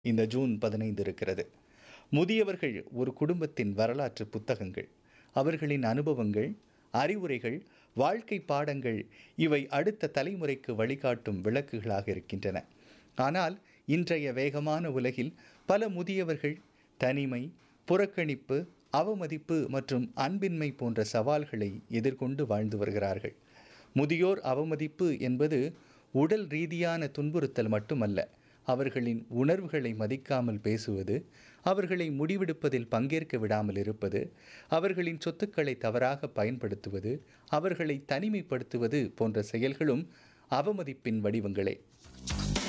இந்த ஜூன் பதினைந்து இருக்கிறது முதியவர்கள் ஒரு குடும்பத்தின் வரலாற்று புத்தகங்கள் அவர்களின் அனுபவங்கள் அறிவுரைகள் வாழ்க்கை பாடங்கள் இவை அடுத்த தலைமுறைக்கு வழிகாட்டும் விளக்குகளாக இருக்கின்றன ஆனால் இன்றைய வேகமான உலகில் பல முதியவர்கள் தனிமை புறக்கணிப்பு அவமதிப்பு மற்றும் அன்பின்மை போன்ற சவால்களை எதிர்கொண்டு வாழ்ந்து வருகிறார்கள் முதியோர் அவமதிப்பு என்பது உடல் ரீதியான துன்புறுத்தல் மட்டுமல்ல அவர்களின் உணர்வுகளை மதிக்காமல் பேசுவது அவர்களை முடிவெடுப்பதில் பங்கேற்க விடாமல் இருப்பது அவர்களின் சொத்துக்களை தவறாக பயன்படுத்துவது அவர்களை தனிமைப்படுத்துவது போன்ற செயல்களும் அவமதிப்பின் வடிவங்களே